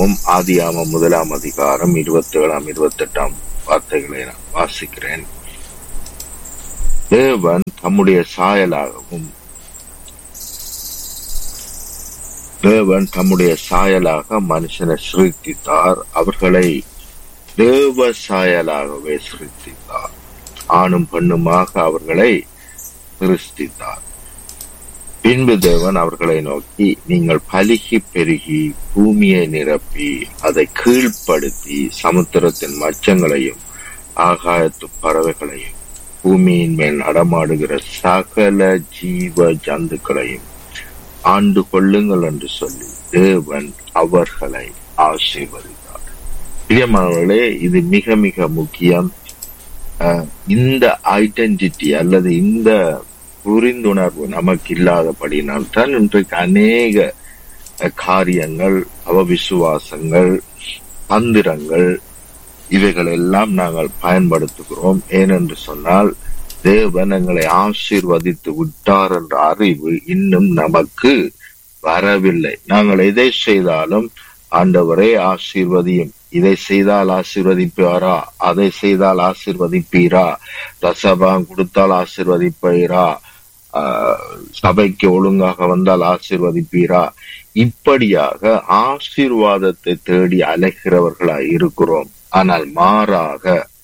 வாசிப்போம் ஆதியாமம் முதலாம் அதிகாரம் இருபத்தி ஏழாம் இருபத்தி எட்டாம் வார்த்தைகளை நான் வாசிக்கிறேன் தேவன் தம்முடைய சாயலாகவும் தேவன் தம்முடைய சாயலாக மனுஷனை சிருஷ்டித்தார் அவர்களை தேவ சாயலாகவே சிருஷ்டித்தார் ஆணும் பெண்ணுமாக அவர்களை சிருஷ்டித்தார் பின்பு தேவன் அவர்களை நோக்கி நீங்கள் பலுகி பெருகி பூமியை நிரப்பி அதை கீழ்ப்படுத்தி சமுத்திரத்தின் மச்சங்களையும் ஆகாயத்து பறவைகளையும் பூமியின் மேல் நடமாடுகிற சகல ஜீவ ஜந்துக்களையும் ஆண்டு கொள்ளுங்கள் என்று சொல்லி தேவன் அவர்களை ஆசீர்வதித்தார் பிரியமானவர்களே இது மிக மிக முக்கியம் அஹ், இந்த ஐடென்டிட்டி அல்லது இந்த புரிந்துணர்வு நமக்கு இல்லாதபடினால் தான் இன்றைக்கு அநேக அஹ், காரியங்கள் அவவிசுவாசங்கள் தந்திரங்கள் இவைகள் எல்லாம் நாங்கள் பயன்படுத்துகிறோம் ஏனென்று சொன்னால் தேவன் எங்களை ஆசீர்வதித்து விட்டார் என்ற அறிவு இன்னும் நமக்கு வரவில்லை நாங்கள் எதை செய்தாலும் ஆண்டவரே ஆசீர்வதியும் இதை செய்தால் ஆசீர்வதிப்பாரா அதை செய்தால் ஆசீர்வதிப்பீரா தசபாம் கொடுத்தால் ஆசீர்வதிப்பீரா ஆஹ், சபைக்கு ஒழுங்காக வந்தால் ஆசீர்வதிப்பீரா இப்படியாக ஆசீர்வாதத்தை தேடி அலைகிறவர்களாய் இருக்கிறோம் ஆனால் மாறாக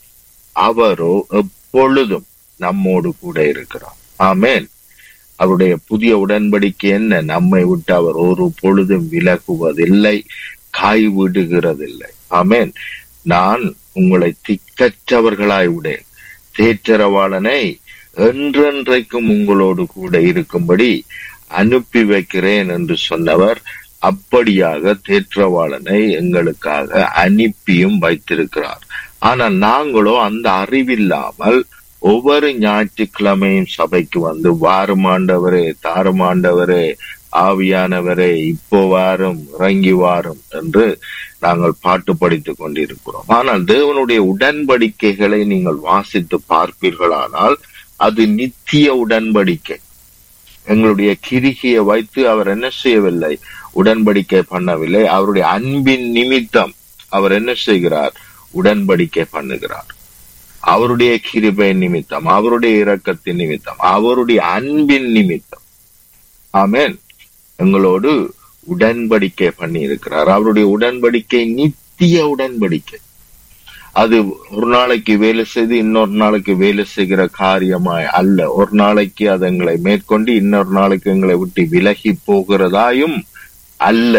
அவரோ எப்பொழுதும் நம்மோடு கூட இருக்கிறார் ஆமென் அவருடைய புதிய உடன்படிக்கை என்ன நம்மை விட்டு அவர் ஒரு பொழுதும் விலகுவதில்லை கைவிடுகிறதில்லை ஆமென் நான் உங்களை திக்கற்றவர்களாய் விடேன் தேற்றரவாளனை என்றென்றைக்கும் உங்களோடு கூட இருக்கும்படி அனுப்பி வைக்கிறேன் என்று சொன்னவர் அப்படியாக தேற்றவாளனை எங்களுக்காக அனுப்பியும் வைத்திருக்கிறார் ஆனால் நாங்களோ அந்த அறிவில்லாமல் ஒவ்வொரு ஞாயிற்றுக்கிழமையும் சபைக்கு வந்து வாருமாண்டவரே தாருமாண்டவரே ஆவியானவரே இப்போ வாரும் இறங்கி வாரும் என்று நாங்கள் பாட்டு படித்துக் கொண்டிருக்கிறோம் ஆனால் தேவனுடைய உடன்படிக்கைகளை நீங்கள் வாசித்து பார்ப்பீர்களானால் அது நித்திய உடன்படிக்கை எங்களுடைய கிரிகையை வைத்து அவர் என்ன செய்யவில்லை உடன்படிக்கை பண்ணவில்லை அவருடைய அன்பின் நிமித்தம் அவர் என்ன செய்கிறார் உடன்படிக்கை பண்ணுகிறார் அவருடைய கிருபை நிமித்தம் அவருடைய இரக்கத்தின் நிமித்தம் அவருடைய அன்பின் நிமித்தம் ஆமென் எங்களோடு உடன்படிக்கை பண்ணி இருக்கிறார் அவருடைய உடன்படிக்கை நித்திய உடன்படிக்கை அது ஒரு நாளைக்கு வேலை செய்து இன்னொரு நாளைக்கு வேலை செய்கிற காரியமாய் அல்ல ஒரு நாளைக்கு அது எங்களை மேற்கொண்டு இன்னொரு நாளைக்கு எங்களை விட்டு விலகி போகிறதாயும் அல்ல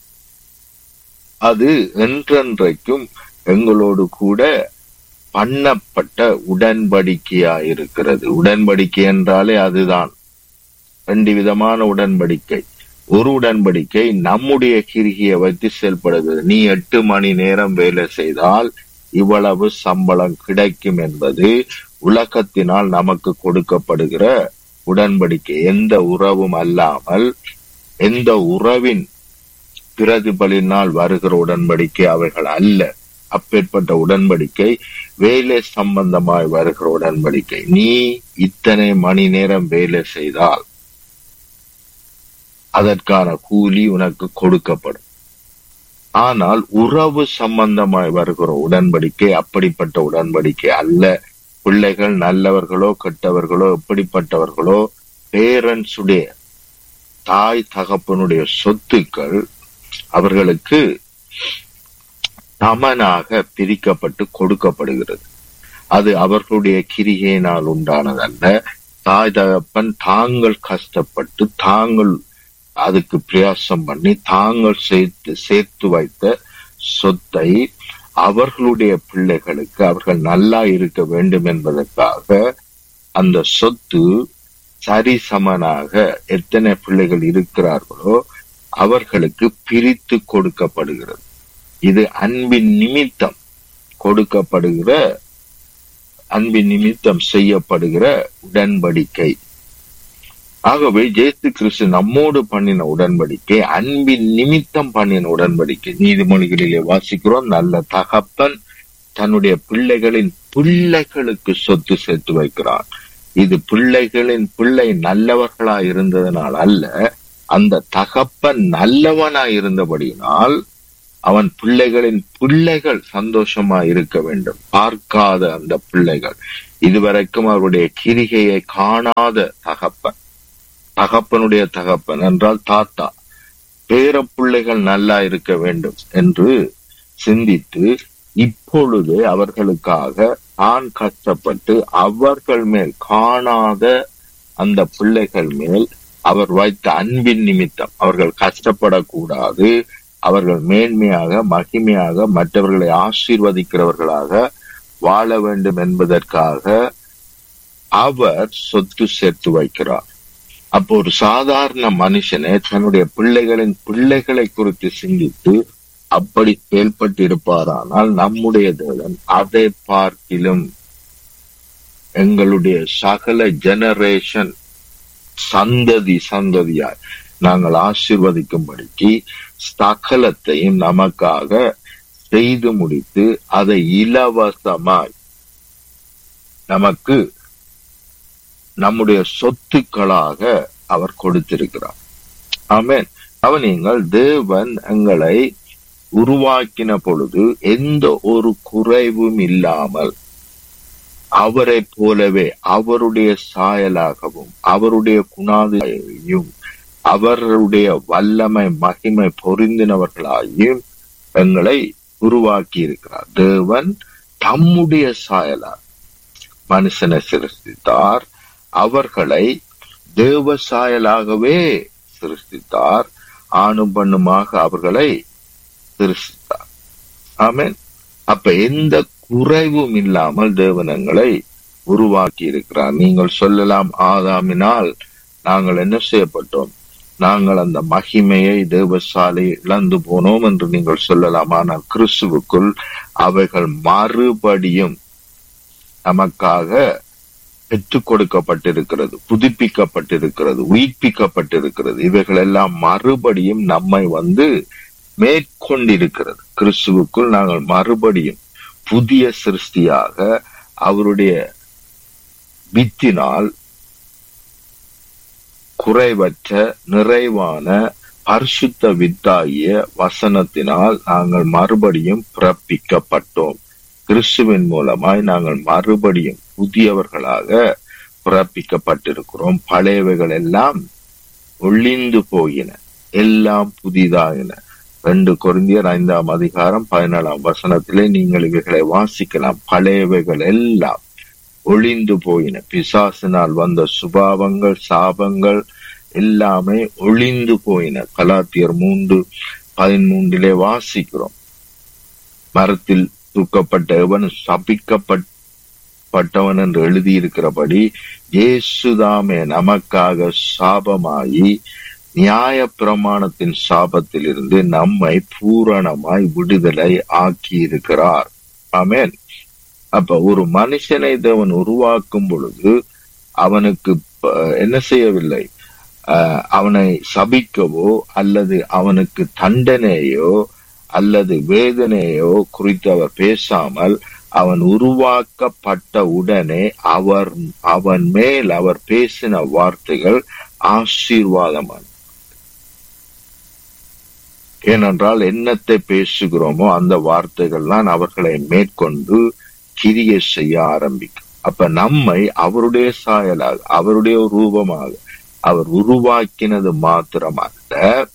அது என்றென்றைக்கும் எங்களோடு கூட பண்ணப்பட்ட உடன்படிக்கையா இருக்கிறது உடன்படிக்கை என்றாலே அதுதான் ரெண்டு விதமான உடன்படிக்கை ஒரு உடன்படிக்கை நம்முடைய கிரிகையை வைத்து செயல்படுகிறது நீ எட்டு மணி நேரம் வேலை செய்தால் இவ்வளவு சம்பளம் கிடைக்கும் என்பது உலகத்தினால் நமக்கு கொடுக்கப்படுகிற உடன்படிக்கை எந்த உறவும் அல்லாமல் எந்த உறவின் பிரதிபலினால் வருகிற உடன்படிக்கை அவைகள் அல்ல அப்பேற்பட்ட உடன்படிக்கை வேலை சம்பந்தமாய் வருகிற உடன்படிக்கை நீ இத்தனை மணி நேரம் வேலை செய்தால் அதற்கான கூலி உனக்கு கொடுக்கப்படும் ஆனால் உறவு சம்பந்தமாய் வருகிற உடன்படிக்கை அப்படிப்பட்ட உடன்படிக்கை அல்ல பிள்ளைகள் நல்லவர்களோ கெட்டவர்களோ எப்படிப்பட்டவர்களோ பேரண்ட்ஸ் உடைய தாய் தகப்பனுடைய சொத்துக்கள் அவர்களுக்கு சமனாக பிரிக்கப்பட்டு கொடுக்கப்படுகிறது அது அவர்களுடைய கிரிகையினால் உண்டானதல்ல தாய் தகப்பன் தாங்கள் கஷ்டப்பட்டு தாங்கள் அதுக்கு பிரயாசம் பண்ணி தாங்கள் சேர்த்து சேர்த்து வைத்த சொத்தை அவர்களுடைய பிள்ளைகளுக்கு அவர்கள் நல்லா இருக்க வேண்டும் என்பதற்காக அந்த சொத்து சரிசமனாக எத்தனை பிள்ளைகள் இருக்கிறார்களோ அவர்களுக்கு பிரித்து கொடுக்கப்படுகிறது இது அன்பின் நிமித்தம் கொடுக்கப்படுகிற அன்பின் நிமித்தம் செய்யப்படுகிற உடன்படிக்கை ஆகவே ஜேசு கிறிஸ்து நம்மோடு பண்ணின உடன்படிக்கை அன்பின் நிமித்தம் பண்ணின உடன்படிக்கை நீதிமொழிகளிலே வாசிக்கிறோம் நல்ல தகப்பன் தன்னுடைய பிள்ளைகளின் பிள்ளைகளுக்கு சொத்து சேர்த்து வைக்கிறான் இது பிள்ளைகளின் பிள்ளை நல்லவர்களா இருந்ததனால் அல்ல அந்த தகப்பன் நல்லவனா இருந்தபடியினால் அவன் பிள்ளைகளின் பிள்ளைகள் சந்தோஷமா இருக்க வேண்டும் பார்க்காத அந்த பிள்ளைகள் இதுவரைக்கும் அவருடைய கிரிகையை காணாத தகப்பன் தகப்பனுடைய தகப்பன் என்றால் தாத்தா பேர பிள்ளைகள் நல்லா இருக்க வேண்டும் என்று சிந்தித்து இப்பொழுது அவர்களுக்காக தான் கஷ்டப்பட்டு அவர்கள் மேல் காணாத அந்த பிள்ளைகள் மேல் அவர் வைத்த அன்பின் நிமித்தம் அவர்கள் கஷ்டப்படக்கூடாது அவர்கள் மேன்மையாக மகிமையாக மற்றவர்களை ஆசீர்வதிக்கிறவர்களாக வாழ வேண்டும் என்பதற்காக அவர் சொத்து சேர்த்து வைக்கிறார் அப்போ ஒரு சாதாரண மனுஷனே தன்னுடைய பிள்ளைகளின் பிள்ளைகளை குறித்து சிந்தித்து அப்படி செயல்பட்டு இருப்பாரானால் நம்முடைய தேவன் அதை பார்க்கிலும் எங்களுடைய சகல ஜெனரேஷன் சந்ததி சந்ததியாய் நாங்கள் ஆசிர்வதிக்கும்படிக்கு சகலத்தையும் நமக்காக செய்து முடித்து அதை இலவசமாய் நமக்கு நம்முடைய சொத்துக்களாக அவர் கொடுத்திருக்கிறார் ஆமேன் அவனிங்கள் தேவன் எங்களை உருவாக்கின பொழுது எந்த ஒரு குறைவும் இல்லாமல் அவரை போலவே அவருடைய சாயலாகவும் அவருடைய குணாதியும் அவருடைய வல்லமை மகிமை பொருந்தினவர்களாயும் எங்களை உருவாக்கி இருக்கிறார் தேவன் தம்முடைய சாயலாக மனுஷனை சிருஷ்டித்தார் அவர்களை தேவ சாயலாகவே சிருஷ்டித்தார் ஆணும் பண்ணுமாக அவர்களை சிருஷ்டித்தார் ஆமேன் அப்ப எந்த குறைவும் இல்லாமல் தேவனங்களை உருவாக்கி இருக்கிறார் நீங்கள் சொல்லலாம் ஆதாமினால் நாங்கள் என்ன செய்யப்பட்டோம் நாங்கள் அந்த மகிமையை தேவசாலை இழந்து போனோம் என்று நீங்கள் சொல்லலாம் ஆனால் கிறிஸ்துவுக்குள் அவைகள் மறுபடியும் நமக்காக பெற்றுக் கொடுக்கப்பட்டிருக்கிறது புதுப்பிக்கப்பட்டிருக்கிறது உயிர்ப்பிக்கப்பட்டிருக்கிறது இவைகள் எல்லாம் மறுபடியும் நம்மை வந்து மேற்கொண்டிருக்கிறது கிறிஸ்துவுக்குள் நாங்கள் மறுபடியும் புதிய சிருஷ்டியாக அவருடைய வித்தினால் குறைவற்ற நிறைவான பரிசுத்த வித்தாகிய வசனத்தினால் நாங்கள் மறுபடியும் பிறப்பிக்கப்பட்டோம் கிறிஸ்துவின் மூலமாய் நாங்கள் மறுபடியும் புதியவர்களாக பிறப்பிக்கப்பட்டிருக்கிறோம் பழையவைகள் எல்லாம் ஒளிந்து போயின எல்லாம் புதிதாயின ரெண்டு கொரிந்தியர் ஐந்தாம் அதிகாரம் பதினேழாம் வசனத்திலே நீங்கள் இவைகளை வாசிக்கலாம் பழையவைகள் எல்லாம் ஒளிந்து போயின பிசாசினால் வந்த சுபாவங்கள் சாபங்கள் எல்லாமே ஒளிந்து போயின கலாத்தியர் மூன்று பதிமூன்றிலே வாசிக்கிறோம் மரத்தில் தூக்கப்பட்ட எவன் சபிக்கப்பட்டவன் என்று எழுதியிருக்கிறபடி இயேசுதாமே நமக்காக சாபமாயி நியாய பிரமாணத்தின் சாபத்திலிருந்து நம்மை பூரணமாய் விடுதலை ஆக்கி இருக்கிறார் ஆமேன் அப்ப ஒரு மனுஷனை தேவன் உருவாக்கும் பொழுது அவனுக்கு என்ன செய்யவில்லை அவனை சபிக்கவோ அல்லது அவனுக்கு தண்டனையோ அல்லது வேதனையோ குறித்து அவர் பேசாமல் அவன் உருவாக்கப்பட்ட உடனே அவர் அவன் மேல் அவர் பேசின வார்த்தைகள் ஆசீர்வாதமான ஏனென்றால் என்னத்தை பேசுகிறோமோ அந்த வார்த்தைகள்லாம் அவர்களை மேற்கொண்டு கிரிய செய்ய ஆரம்பிக்கும் அப்ப நம்மை அவருடைய சாயலாக அவருடைய ரூபமாக அவர் உருவாக்கினது மாத்திரமல்ல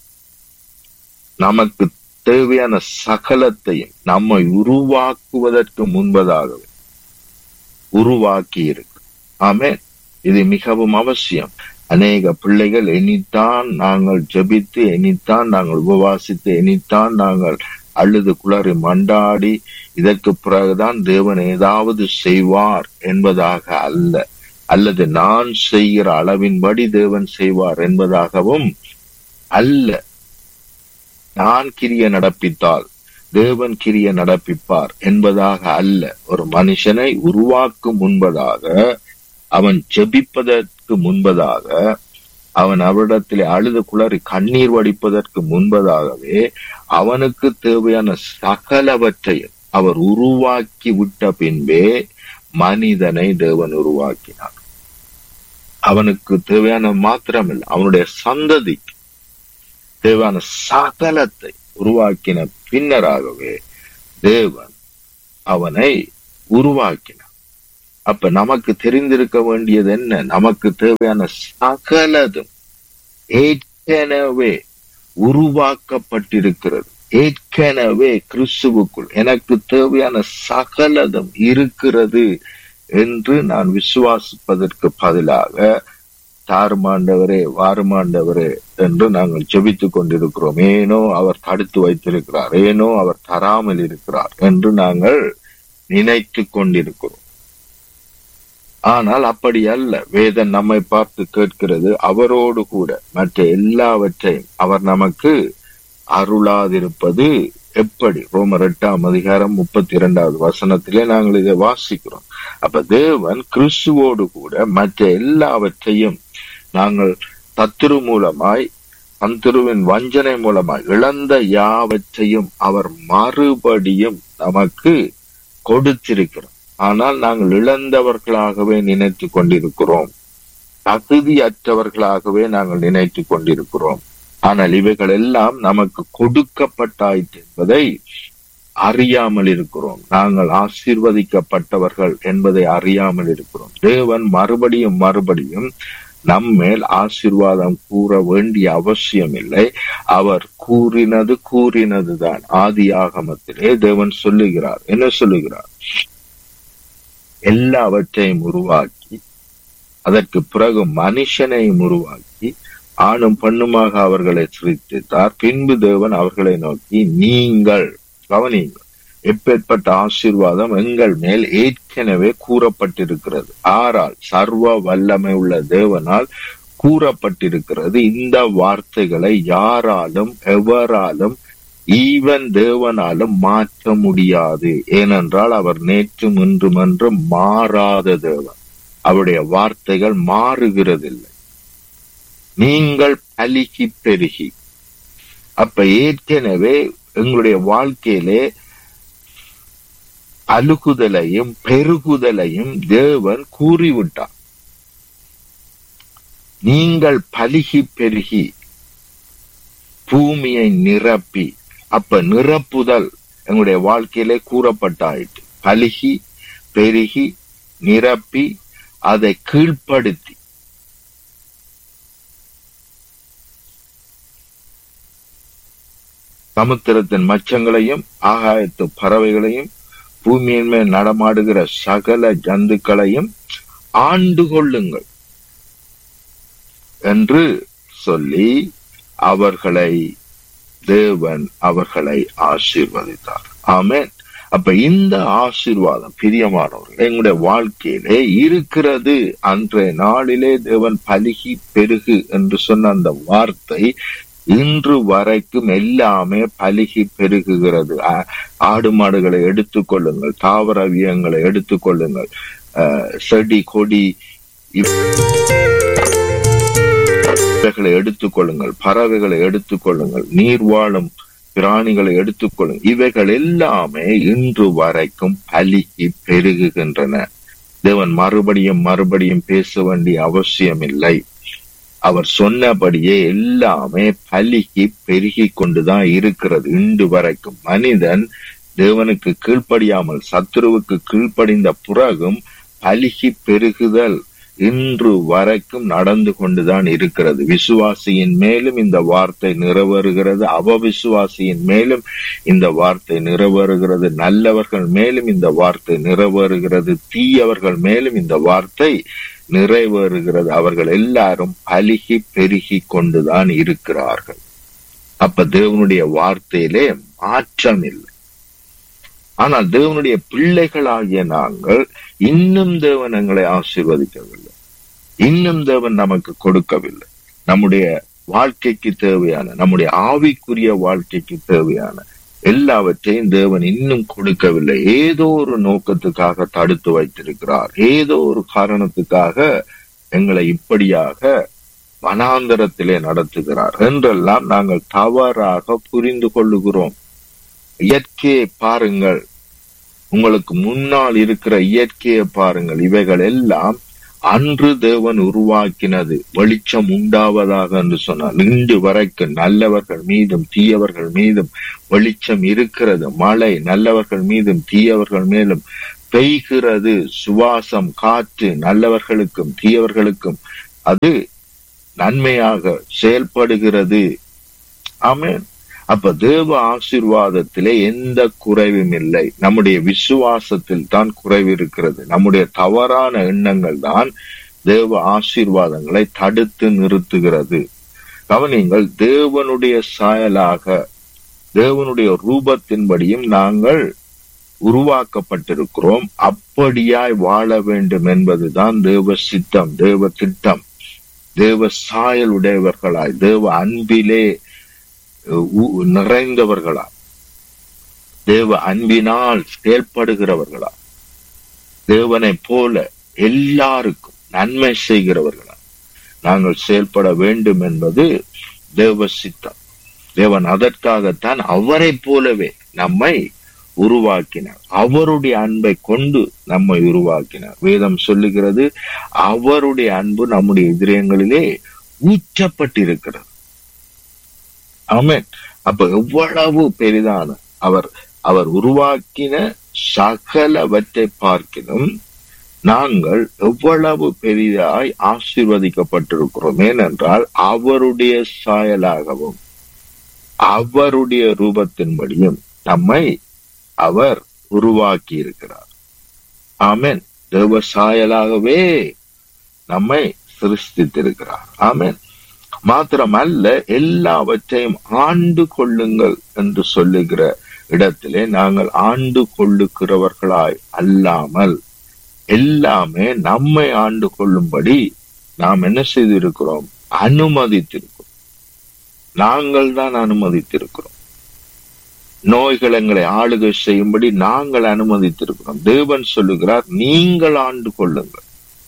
நமக்கு தேவையான சகலத்தையும் நம்மை உருவாக்குவதற்கு முன்பதாகவே உருவாக்கி இருக்கு ஆமே இது மிகவும் அவசியம் அநேக பிள்ளைகள் எனித்தான் நாங்கள் ஜபித்து எனித்தான் நாங்கள் உபவாசித்து எனித்தான் நாங்கள் அழுது குளறி மண்டாடி இதற்கு பிறகுதான் தேவன் ஏதாவது செய்வார் என்பதாக அல்ல அல்லது நான் செய்கிற அளவின்படி தேவன் செய்வார் என்பதாகவும் அல்ல நான் கிரிய நடப்பித்தால் தேவன் கிரிய நடப்பிப்பார் என்பதாக அல்ல ஒரு மனுஷனை உருவாக்கும் முன்பதாக அவன் ஜெபிப்பதற்கு முன்பதாக அவன் அவரிடத்திலே அழுது குளறி கண்ணீர் வடிப்பதற்கு முன்பதாகவே அவனுக்கு தேவையான சகலவற்றையும் அவர் உருவாக்கி விட்ட பின்பே மனிதனை தேவன் உருவாக்கினார் அவனுக்கு தேவையான மாத்திரமில்லை அவனுடைய சந்ததிக்கு தேவையான சகலத்தை உருவாக்கின பின்னராகவே தேவன் அவனை உருவாக்கினார் அப்ப நமக்கு தெரிந்திருக்க வேண்டியது என்ன நமக்கு தேவையான சகலதும் ஏற்கனவே உருவாக்கப்பட்டிருக்கிறது ஏற்கனவே கிறிஸ்துவுக்குள் எனக்கு தேவையான சகலதும் இருக்கிறது என்று நான் விசுவாசிப்பதற்கு பதிலாக தாருமாண்டவரே வாருமாண்டவரே என்று நாங்கள் ஜெபித்துக் கொண்டிருக்கிறோம் ஏனோ அவர் தடுத்து வைத்திருக்கிறார் ஏனோ அவர் தராமல் இருக்கிறார் என்று நாங்கள் நினைத்து கொண்டிருக்கிறோம் ஆனால் அப்படி அல்ல வேதன் நம்மை பார்த்து கேட்கிறது அவரோடு கூட மற்ற எல்லாவற்றையும் அவர் நமக்கு அருளாதிருப்பது எப்படி ரோமர் எட்டாம் அதிகாரம் முப்பத்தி இரண்டாவது வசனத்திலே நாங்கள் இதை வாசிக்கிறோம் அப்ப தேவன் கிறிஸ்துவோடு கூட மற்ற எல்லாவற்றையும் நாங்கள் தத்திரு மூலமாய் தந்திருவின் வஞ்சனை மூலமாய் இழந்த யாவற்றையும் அவர் மறுபடியும் நமக்கு கொடுத்திருக்கிறார் ஆனால் நாங்கள் இழந்தவர்களாகவே நினைத்து கொண்டிருக்கிறோம் தகுதியற்றவர்களாகவே நாங்கள் நினைத்து கொண்டிருக்கிறோம் ஆனால் இவைகள் எல்லாம் நமக்கு கொடுக்கப்பட்டாயிற்று என்பதை அறியாமல் இருக்கிறோம் நாங்கள் ஆசீர்வதிக்கப்பட்டவர்கள் என்பதை அறியாமல் இருக்கிறோம் தேவன் மறுபடியும் மறுபடியும் நம்மேல் ஆசீர்வாதம் கூற வேண்டிய அவசியம் இல்லை அவர் கூறினது கூறினதுதான் ஆதி ஆகமத்திலே தேவன் சொல்லுகிறார் என்ன சொல்லுகிறார் எல்லாவற்றையும் உருவாக்கி அதற்கு பிறகு மனுஷனையும் உருவாக்கி ஆணும் பெண்ணுமாக அவர்களை சிரித்தார் பின்பு தேவன் அவர்களை நோக்கி நீங்கள் கவனியுங்கள் எப்பேற்பட்ட ஆசீர்வாதம் எங்கள் மேல் ஏற்கனவே கூறப்பட்டிருக்கிறது ஆறால் சர்வ வல்லமை உள்ள தேவனால் கூறப்பட்டிருக்கிறது இந்த வார்த்தைகளை யாராலும் எவராலும் ஈவன் தேவனாலும் மாற்ற முடியாது ஏனென்றால் அவர் நேற்றும் இன்றும் என்றும் மாறாத தேவன் அவருடைய வார்த்தைகள் மாறுகிறதில்லை நீங்கள் பலிகி பெருகி அப்ப ஏற்கனவே எங்களுடைய வாழ்க்கையிலே அழுகுதலையும் பெருகுதலையும் தேவன் கூறிவிட்டார் நீங்கள் பலிகி பெருகி பூமியை நிரப்பி அப்ப நிரப்புதல் எங்களுடைய வாழ்க்கையிலே கூறப்பட்டாயிற்று பலிகி பெருகி நிரப்பி அதை கீழ்ப்படுத்தி சமுத்திரத்தின் மச்சங்களையும் ஆகாயத்து பறவைகளையும் பூமியின் மேல் நடமாடுகிற சகல ஜந்துக்களையும் ஆண்டு கொள்ளுங்கள் என்று சொல்லி அவர்களை தேவன் அவர்களை ஆசீர்வதித்தார் ஆமென் அப்ப இந்த ஆசீர்வாதம் பிரியமானவர்கள் எங்களுடைய வாழ்க்கையிலே இருக்கிறது அன்றைய நாளிலே தேவன் பலுகி பெருகு என்று சொன்ன அந்த வார்த்தை இன்று வரைக்கும் எல்லாமே பலுகி பெருகுகிறது ஆ- ஆடு மாடுகளை எடுத்துக்கொள்ளுங்கள் தாவரவியங்களை எடுத்துக்கொள்ளுங்கள் அஹ், செடி கொடி இவைகளை எடுத்துக்கொள்ளுங்கள் பறவைகளை எடுத்துக்கொள்ளுங்கள் நீர் வாழும் பிராணிகளை எடுத்துக்கொள்ளுங்கள் இவைகள் எல்லாமே இன்று வரைக்கும் பலுகி பெருகுகின்றன தேவன் மறுபடியும் மறுபடியும் பேச வேண்டிய அவசியம் இல்லை அவர் சொன்னபடியே எல்லாமே பலுகி பெருகி கொண்டுதான் இருக்கிறது இன்று வரைக்கும் மனிதன் தேவனுக்கு கீழ்ப்படியாமல் சத்துருவுக்கு கீழ்ப்படிந்த பிறகும் பலுகி பெருகுதல் இன்று வரைக்கும் நடந்து கொண்டுதான் இருக்கிறது விசுவாசியின் மேலும் இந்த வார்த்தை நிறைவேறுகிறது அவவிசுவாசியின் மேலும் இந்த வார்த்தை நிறைவேறுகிறது நல்லவர்கள் மேலும் இந்த வார்த்தை நிறைவேறுகிறது தீயவர்கள் மேலும் இந்த வார்த்தை நிறைவேறுகிறது அவர்கள் எல்லாரும் பலுகி பெருகி கொண்டுதான் இருக்கிறார்கள் அப்ப தேவனுடைய வார்த்தையிலே மாற்றம் இல்லை ஆனால் தேவனுடைய பிள்ளைகளாகிய நாங்கள் இன்னும் தேவன் எங்களை ஆசீர்வதிக்கவில்லை இன்னும் தேவன் நமக்கு கொடுக்கவில்லை நம்முடைய வாழ்க்கைக்கு தேவையான நம்முடைய ஆவிக்குரிய வாழ்க்கைக்கு தேவையான எல்லாவற்றையும் தேவன் இன்னும் கொடுக்கவில்லை ஏதோ ஒரு நோக்கத்துக்காக தடுத்து வைத்திருக்கிறார் ஏதோ ஒரு காரணத்துக்காக எங்களை இப்படியாக வனாந்தரத்திலே நடத்துகிறார் என்றெல்லாம் நாங்கள் தவறாக புரிந்து கொள்ளுகிறோம் இயற்கையை பாருங்கள் உங்களுக்கு முன்னால் இருக்கிற இயற்கையை பாருங்கள் இவைகள் எல்லாம் அன்று தேவன் உருவாக்கினது வெளிச்சம் உண்டாவதாக என்று சொன்னார் இன்று வரைக்கும் நல்லவர்கள் மீதும் தீயவர்கள் மீதும் வெளிச்சம் இருக்கிறது மழை நல்லவர்கள் மீதும் தீயவர்கள் மேலும் பெய்கிறது சுவாசம் காற்று நல்லவர்களுக்கும் தீயவர்களுக்கும் அது நன்மையாக செயல்படுகிறது ஆமென் அப்ப தேவ ஆசீர்வாதத்திலே எந்த குறைவும் இல்லை நம்முடைய விசுவாசத்தில் தான் குறைவு இருக்கிறது நம்முடைய தவறான எண்ணங்கள் தான் தேவ ஆசீர்வாதங்களை தடுத்து நிறுத்துகிறது கவனிங்கள் தேவனுடைய சாயலாக தேவனுடைய ரூபத்தின்படியும் நாங்கள் உருவாக்கப்பட்டிருக்கிறோம் அப்படியாய் வாழ வேண்டும் என்பதுதான் தேவ சித்தம் தேவ திட்டம் தேவ சாயல் உடையவர்களாய் தேவ அன்பிலே உ- நிறைந்தவர்களா தேவ அன்பினால் செயல்படுகிறவர்களா தேவனைப் போல எல்லாருக்கும் நன்மை செய்கிறவர்களா நாங்கள் செயல்பட வேண்டும் என்பது தேவ சித்தம் தேவன் அதற்காகத்தான் அவரைப் போலவே நம்மை உருவாக்கினார் அவருடைய அன்பை கொண்டு நம்மை உருவாக்கினார் வேதம் சொல்லுகிறது அவருடைய அன்பு நம்முடைய இதயங்களிலே ஊற்றப்பட்டிருக்கிறது ஆமென் அப்ப எவ்வளவு பெரிதான அவர் அவர் உருவாக்கின சகலவற்றை பார்க்கிலும் நாங்கள் எவ்வளவு பெரிதாய் ஆசீர்வதிக்கப்பட்டிருக்கிறோம் ஏனென்றால் அவருடைய சாயலாகவும் அவருடைய ரூபத்தின்படியும் நம்மை அவர் உருவாக்கி இருக்கிறார் ஆமென் தேவ சாயலாகவே நம்மை சிருஷ்டித்திருக்கிறார் ஆமென் மாத்திரமல்ல எல்லாவற்றையும் ஆண்டு கொள்ளுங்கள் என்று சொல்லுகிற இடத்திலே நாங்கள் ஆண்டு கொள்ளுகிறவர்களாய் அல்லாமல் எல்லாமே நம்மை ஆண்டு கொள்ளும்படி நாம் என்ன செய்திருக்கிறோம் அனுமதித்திருக்கிறோம் நாங்கள் தான் அனுமதித்திருக்கிறோம் நோய்கள் எங்களை ஆளுகை செய்யும்படி நாங்கள் அனுமதித்திருக்கிறோம் தேவன் சொல்லுகிறார் நீங்கள் ஆண்டு கொள்ளுங்கள்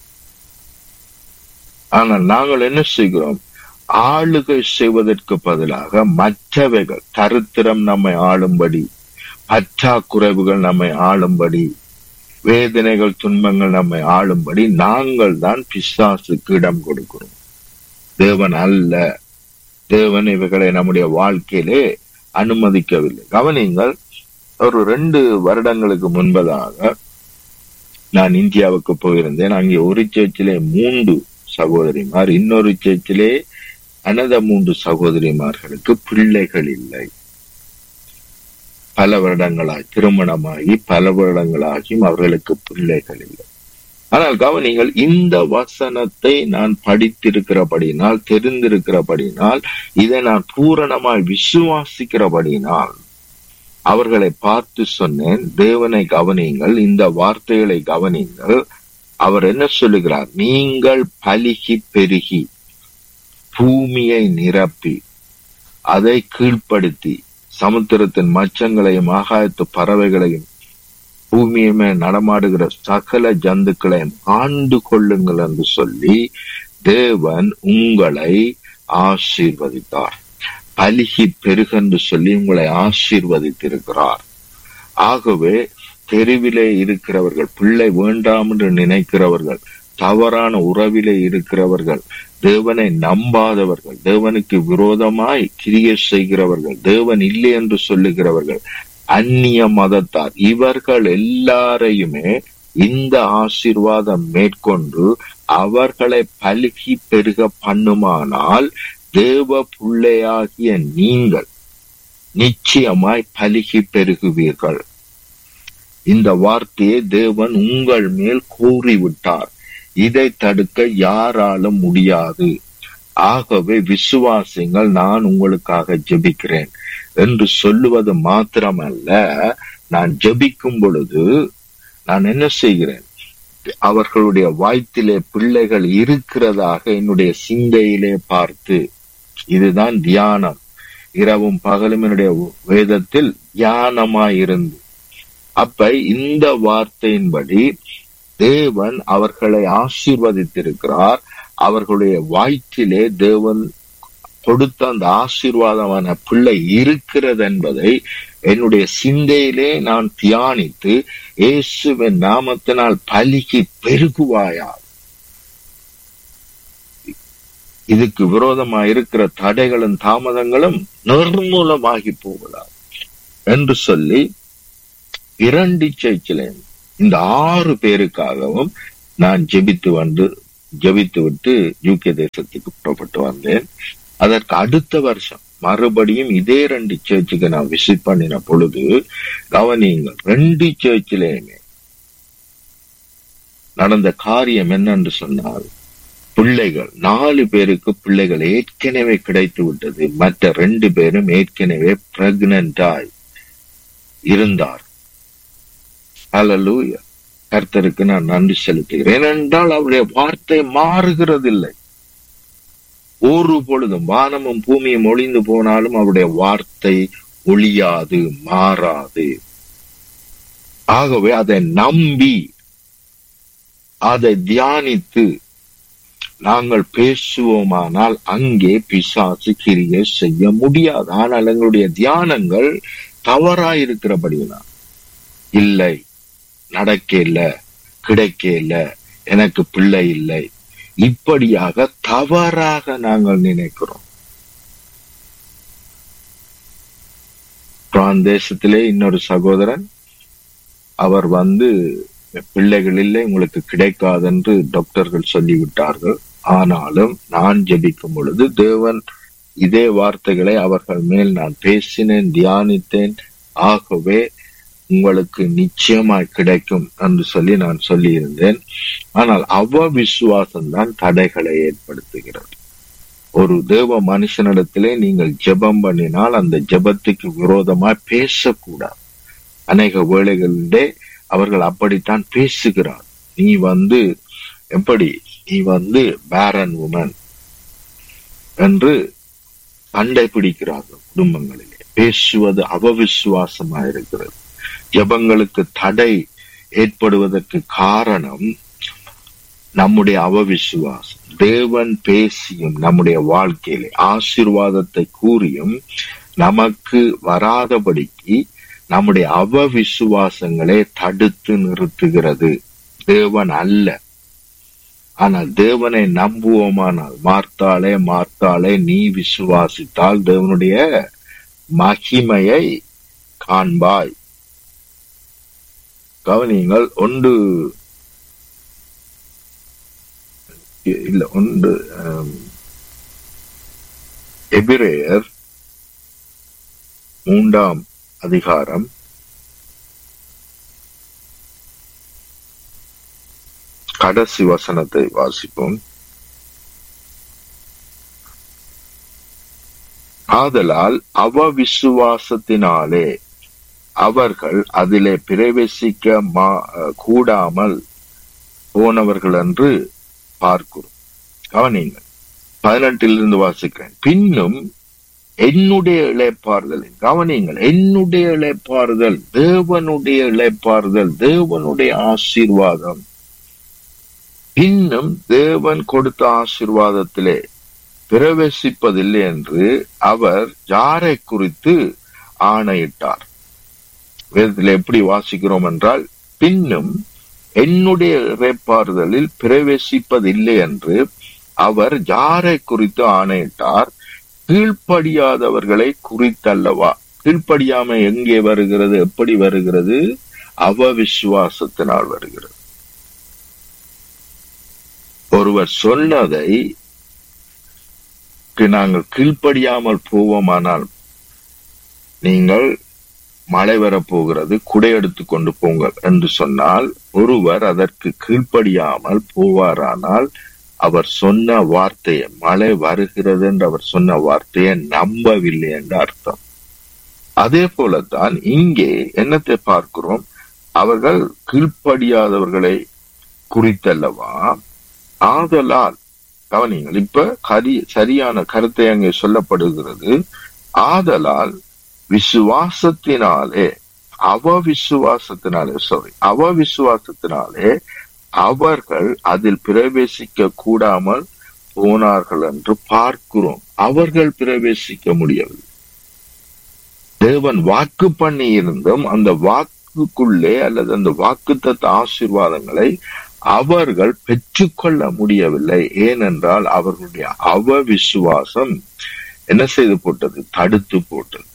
ஆனால் நாங்கள் என்ன செய்கிறோம் ஆளுகை செய்வதற்கு பதிலாக மற்றவைகள் தரித்திரம் நம்மை ஆளும்படி பற்றாக்குறைவுகள் நம்மை ஆளும்படி வேதனைகள் துன்பங்கள் நம்மை ஆளும்படி நாங்கள் தான் பிசாசுக்கு இடம் கொடுக்கிறோம் தேவன் அல்ல தேவன் இவைகளை நம்முடைய வாழ்க்கையிலே அனுமதிக்கவில்லை கவனிங்கள் ஒரு ரெண்டு வருடங்களுக்கு முன்பதாக நான் இந்தியாவுக்கு போயிருந்தேன் அங்கே ஒரு சேர்ச்சிலே மூன்று சகோதரிமார் இன்னொரு சேர்ச்சிலே அனத மூன்று சகோதரிமார்களுக்கு பிள்ளைகள் இல்லை பல வருடங்களாய் திருமணமாகி பல வருடங்களாகியும் அவர்களுக்கு பிள்ளைகள் இல்லை ஆனால் கவனிங்கள் இந்த வசனத்தை நான் படித்திருக்கிறபடினால் தெரிந்திருக்கிறபடினால் இதை நான் பூரணமாய் விசுவாசிக்கிறபடினால் அவர்களை பார்த்து சொன்னேன் தேவனை கவனியுங்கள் இந்த வார்த்தைகளை கவனியுங்கள் அவர் என்ன சொல்லுகிறார் நீங்கள் பலிகி பெருகி பூமியை நிரப்பி அதை கீழ்ப்படுத்தி சமுத்திரத்தின் மச்சங்களையும் ஆகாயத்து பறவைகளையும் பூமியுமே நடமாடுகிற சகல ஜந்துக்களையும் ஆண்டு கொள்ளுங்கள் என்று சொல்லி தேவன் உங்களை ஆசீர்வதித்தார் பலிகி பெருகென்று சொல்லி உங்களை ஆசீர்வதித்திருக்கிறார் ஆகவே தெருவிலே இருக்கிறவர்கள் பிள்ளை வேண்டாம் என்று நினைக்கிறவர்கள் தவறான உறவிலே இருக்கிறவர்கள் தேவனை நம்பாதவர்கள் தேவனுக்கு விரோதமாய் கிரிய செய்கிறவர்கள் தேவன் இல்லை என்று சொல்லுகிறவர்கள் அந்நிய மதத்தார் இவர்கள் எல்லாரையுமே இந்த ஆசீர்வாதம் மேற்கொண்டு அவர்களை பலுகி பெருக பண்ணுமானால் தேவ பிள்ளையாகிய நீங்கள் நிச்சயமாய் பலுகி பெருகுவீர்கள் இந்த வார்த்தையை தேவன் உங்கள் மேல் கூறிவிட்டார் இதை தடுக்க யாராலும் முடியாது ஆகவே விசுவாசிங்கள் நான் உங்களுக்காக ஜெபிக்கிறேன் என்று சொல்லுவது மாத்திரமல்ல நான் ஜெபிக்கும் பொழுது நான் என்ன செய்கிறேன் அவர்களுடைய வாய்த்திலே பிள்ளைகள் இருக்கிறதாக என்னுடைய சிந்தையிலே பார்த்து இதுதான் தியானம் இரவும் பகலும் என்னுடைய வேதத்தில் தியானமாயிருந்து அப்ப இந்த வார்த்தையின்படி தேவன் அவர்களை ஆசீர்வதித்திருக்கிறார் அவர்களுடைய வாய்த்திலே தேவன் கொடுத்த அந்த ஆசீர்வாதமான பிள்ளை இருக்கிறது என்பதை என்னுடைய சிந்தையிலே நான் தியானித்து இயேசுவின் நாமத்தினால் பலிக்கு பெருகுவாயா இதுக்கு விரோதமா இருக்கிற தடைகளும் தாமதங்களும் நிர்மூலமாகி போகலாம் என்று சொல்லி இரண்டு சர்ச்சிலையும் இந்த ஆறு பேருக்காகவும் நான் ஜெபித்து வந்து ஜெபித்து விட்டு யூகே தேசத்துக்கு புறப்பட்டு வந்தேன் அதற்கு அடுத்த வருஷம் மறுபடியும் இதே ரெண்டு சர்ச்சுக்கு நான் விசிட் பண்ணின பொழுது கவனியுங்கள் ரெண்டு சர்ச்சிலையுமே நடந்த காரியம் என்னன்னு சொன்னால் பிள்ளைகள் நாலு பேருக்கு பிள்ளைகள் ஏற்கனவே கிடைத்து விட்டது மற்ற ரெண்டு பேரும் ஏற்கனவே பிரெக்னண்டாய் இருந்தார் அல்லூயா கர்த்தருக்கு நான் நன்றி செலுத்துகிறேன் ஏனென்றால் அவருடைய வார்த்தை மாறுகிறதில்லை ஒரு பொழுதும் வானமும் பூமியும் ஒளிந்து போனாலும் அவருடைய வார்த்தை ஒளியாது மாறாது ஆகவே அதை நம்பி அதை தியானித்து நாங்கள் பேசுவோமானால் அங்கே பிசாசு கிரியை செய்ய முடியாது ஆனால் எங்களுடைய தியானங்கள் தவறாயிருக்கிறபடிதான் இல்லை நடக்க இல்ல கிடைக்க இல்ல எனக்கு பிள்ளை இல்லை இப்படியாக தவறாக நாங்கள் நினைக்கிறோம் பிரான் தேசத்திலே இன்னொரு சகோதரன் அவர் வந்து பிள்ளைகள் இல்லை உங்களுக்கு கிடைக்காதென்று டாக்டர்கள் சொல்லிவிட்டார்கள் ஆனாலும் நான் ஜெபிக்கும் பொழுது தேவன் இதே வார்த்தைகளை அவர்கள் மேல் நான் பேசினேன் தியானித்தேன் ஆகவே உங்களுக்கு நிச்சயமாய் கிடைக்கும் என்று சொல்லி நான் சொல்லியிருந்தேன் ஆனால் அவ விசுவாசம் தான் தடைகளை ஏற்படுத்துகிறது ஒரு தேவ மனுஷனிடத்திலே நீங்கள் ஜெபம் பண்ணினால் அந்த ஜெபத்துக்கு விரோதமாய் பேசக்கூடாது அநேக வேளைகளிலே அவர்கள் அப்படித்தான் பேசுகிறார் நீ வந்து எப்படி நீ வந்து பேரன் உமன் என்று சண்டை பிடிக்கிறார்கள் குடும்பங்களிலே பேசுவது அவவிசுவாசமா இருக்கிறது ஜபங்களுக்கு தடை ஏற்படுவதற்கு காரணம் நம்முடைய அவவிசுவாசம் தேவன் பேசியும் நம்முடைய வாழ்க்கையிலே ஆசீர்வாதத்தை கூறியும் நமக்கு வராதபடிக்கு நம்முடைய அவவிசுவாசங்களை தடுத்து நிறுத்துகிறது தேவன் அல்ல ஆனால் தேவனை நம்புவோமானால் மார்த்தாளே மார்த்தாளே நீ விசுவாசித்தால் தேவனுடைய மகிமையை காண்பாய் கவனியுங்கள் ஒன்று இல்ல ஒன்று எபிரேயர் மூன்றாம் அதிகாரம் கடைசி வசனத்தை வாசிப்போம் ஆதலால் அவ விசுவாசத்தினாலே அவர்கள் அதிலே பிரவேசிக்க கூடாமல் போனவர்கள் என்று பார்க்கிறோம் கவனிங்கள் பதினெட்டிலிருந்து வாசிக்கிறேன் பின்னும் என்னுடைய இழைப்பாறுதல் கவனிங்கள் என்னுடைய இழைப்பாறுதல் தேவனுடைய இழைப்பாறுதல் தேவனுடைய ஆசீர்வாதம் இன்னும் தேவன் கொடுத்த ஆசீர்வாதத்திலே பிரவேசிப்பதில்லை என்று அவர் யாரை குறித்து ஆணையிட்டார் வேதத்தில் எப்படி வாசிக்கிறோம் என்றால் பின்னும் என்னுடைய இறைப்பாறுதலில் பிரவேசிப்பதில்லை என்று அவர் யாரை குறித்து ஆணையிட்டார் கீழ்ப்படியாதவர்களை குறித்தல்லவா கீழ்ப்படியாம எங்கே வருகிறது எப்படி வருகிறது அவ விசுவாசத்தினால் வருகிறது ஒருவர் சொன்னதை நாங்கள் கீழ்ப்படியாமல் போவோமானால் நீங்கள் மழை வரப்போகிறது குடை எடுத்து கொண்டு போங்கள் என்று சொன்னால் ஒருவர் அதற்கு கீழ்ப்படியாமல் போவாரானால் அவர் சொன்ன வார்த்தையை மழை வருகிறது என்று அவர் சொன்ன வார்த்தையை நம்பவில்லை என்று அர்த்தம் அதே போலத்தான் இங்கே என்னத்தை பார்க்கிறோம் அவர்கள் கீழ்ப்படியாதவர்களை குறித்தல்லவா ஆதலால் கவனிங்கள் இப்ப கரி சரியான கருத்தை அங்கே சொல்லப்படுகிறது ஆதலால் விசுவாசத்தினாலே அவ விசுவாசத்தினாலே சாரி அவ விசுவாசத்தினாலே அவர்கள் அதில் பிரவேசிக்க கூடாமல் போனார்கள் என்று பார்க்கிறோம் அவர்கள் பிரவேசிக்க முடியவில்லை தேவன் வாக்கு பண்ணி இருந்தும் அந்த வாக்குக்குள்ளே அல்லது அந்த வாக்குத்தத்த ஆசீர்வாதங்களை அவர்கள் பெற்றுக்கொள்ள முடியவில்லை ஏனென்றால் அவர்களுடைய அவ விசுவாசம் என்ன செய்து போட்டது தடுத்து போட்டது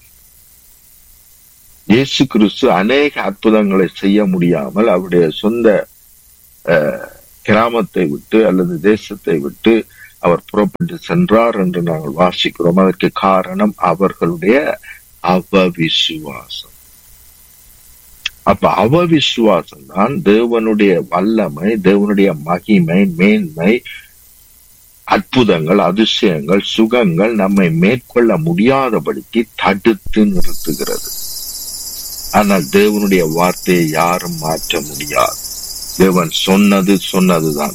இயேசு கிறிஸ்து அநேக அற்புதங்களை செய்ய முடியாமல் அவருடைய சொந்த அஹ், கிராமத்தை விட்டு அல்லது தேசத்தை விட்டு அவர் புறப்பட்டு சென்றார் என்று நாங்கள் வாசிக்கிறோம் அதற்கு காரணம் அவர்களுடைய அவவிசுவாசம் அப்ப அவவிசுவாசம் தான் தேவனுடைய வல்லமை தேவனுடைய மகிமை மேன்மை அற்புதங்கள் அதிசயங்கள் சுகங்கள் நம்மை மேற்கொள்ள முடியாதபடிக்கு தடுத்து நிறுத்துகிறது ஆனால் தேவனுடைய வார்த்தையை யாரும் மாற்ற முடியாது தேவன் சொன்னது சொன்னதுதான்